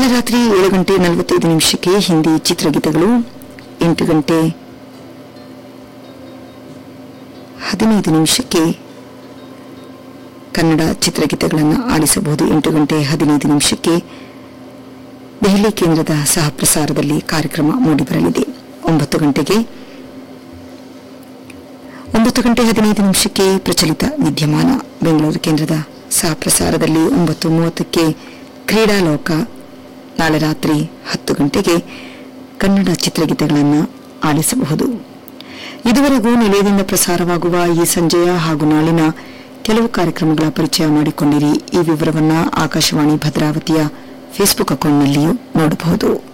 ನಾಳೆ ರಾತ್ರಿ ಏಳು ಗಂಟೆ ನಲವತ್ತೈದು ನಿಮಿಷಕ್ಕೆ ಹಿಂದಿ ಚಿತ್ರಗೀತೆಗಳು ಎಂಟು ಗಂಟೆ ಹದಿನೈದು ನಿಮಿಷಕ್ಕೆ ಕನ್ನಡ ಚಿತ್ರಗೀತೆಗಳನ್ನು ಆಲಿಸಬಹುದು ಎಂಟು ಗಂಟೆ ಹದಿನೈದು ನಿಮಿಷಕ್ಕೆ ದೆಹಲಿ ಕೇಂದ್ರದ ಸಹ ಪ್ರಸಾರದಲ್ಲಿ ಕಾರ್ಯಕ್ರಮ ಮೂಡಿಬರಲಿದೆ ಒಂಬತ್ತು ಗಂಟೆಗೆ ಒಂಬತ್ತು ಗಂಟೆ ಹದಿನೈದು ನಿಮಿಷಕ್ಕೆ ಪ್ರಚಲಿತ ವಿದ್ಯಮಾನ ಬೆಂಗಳೂರು ಕೇಂದ್ರದ ಸಹ ಪ್ರಸಾರದಲ್ಲಿ ಒಂಬತ್ತು ಮೂವತ್ತಕ್ಕೆ ಕ್ರೀಡಾಲೋಕ ನಾಳೆ ರಾತ್ರಿ ಹತ್ತು ಗಂಟೆಗೆ ಕನ್ನಡ ಚಿತ್ರಗೀತೆಗಳನ್ನು ಆಲಿಸಬಹುದು ಇದುವರೆಗೂ ನಿಲಯದಿಂದ ಪ್ರಸಾರವಾಗುವ ಈ ಸಂಜೆಯ ಹಾಗೂ ನಾಳಿನ ಕೆಲವು ಕಾರ್ಯಕ್ರಮಗಳ ಪರಿಚಯ ಮಾಡಿಕೊಂಡಿರಿ ಈ ವಿವರವನ್ನು ಆಕಾಶವಾಣಿ ಭದ್ರಾವತಿಯ ಫೇಸ್ಬುಕ್ ಅಕೌಂಟ್ನಲ್ಲಿಯೂ ನೋಡಬಹುದು